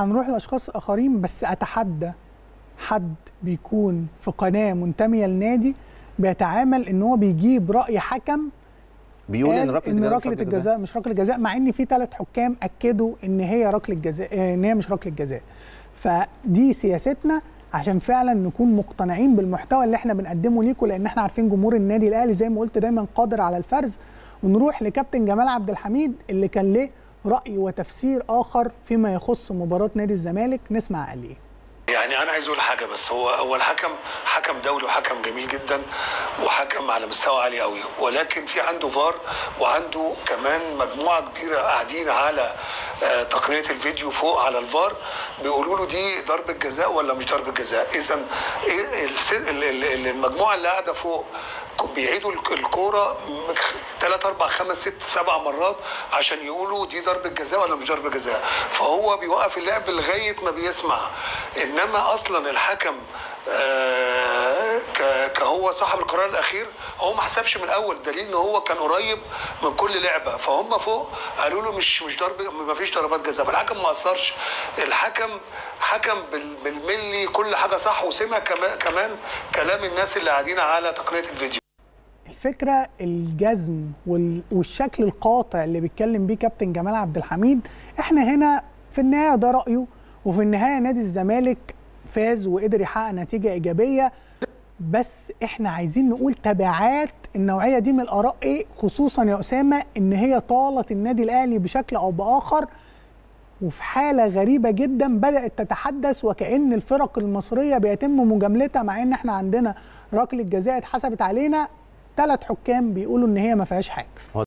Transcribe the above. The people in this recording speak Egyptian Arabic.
هنروح لاشخاص اخرين بس اتحدى حد بيكون في قناه منتميه لنادي بيتعامل ان هو بيجيب راي حكم بيقول ان قال ركله ان الجزاء ركله ركلة الجزاء مش ركله جزاء مع ان في ثلاث حكام اكدوا ان هي ركله جزاء آه، ان هي مش ركله جزاء فدي سياستنا عشان فعلا نكون مقتنعين بالمحتوى اللي احنا بنقدمه ليكم لان احنا عارفين جمهور النادي الاهلي زي ما قلت دايما قادر على الفرز ونروح لكابتن جمال عبد الحميد اللي كان له راي وتفسير اخر فيما يخص مباراه نادي الزمالك نسمع قال ايه يعني انا عايز اقول حاجه بس هو هو الحكم حكم دولي وحكم جميل جدا وحكم على مستوى عالي قوي ولكن في عنده فار وعنده كمان مجموعه كبيره قاعدين على آه، تقنيه الفيديو فوق على الفار بيقولوا له دي ضربه جزاء ولا مش ضربه جزاء اذا إيه الس- ال- ال- المجموعه اللي قاعده فوق بيعيدوا الك- الكوره ثلاث اربع خمس ست سبع مرات عشان يقولوا دي ضربه جزاء ولا مش ضربه جزاء فهو بيوقف اللعب لغايه ما بيسمع انما اصلا الحكم آه، ك- كهو صاحب القرار الاخير هو ما حسبش من الاول دليل ان هو كان قريب من كل لعبه فهم فوق قالوا له مش مش ضرب ما فيش ضربات جزاء فالحكم ما اثرش الحكم حكم بال- بالملي كل حاجه صح وسمع كمان كمان كلام الناس اللي قاعدين على تقنيه الفيديو الفكره الجزم وال- والشكل القاطع اللي بيتكلم بيه كابتن جمال عبد الحميد احنا هنا في النهايه ده رايه وفي النهايه نادي الزمالك فاز وقدر يحقق نتيجه ايجابيه بس احنا عايزين نقول تبعات النوعيه دي من الاراء ايه خصوصا يا اسامه ان هي طالت النادي الاهلي بشكل او باخر وفي حالة غريبة جدا بدأت تتحدث وكأن الفرق المصرية بيتم مجاملتها مع ان احنا عندنا ركلة جزاء اتحسبت علينا ثلاث حكام بيقولوا ان هي ما فيهاش حاجة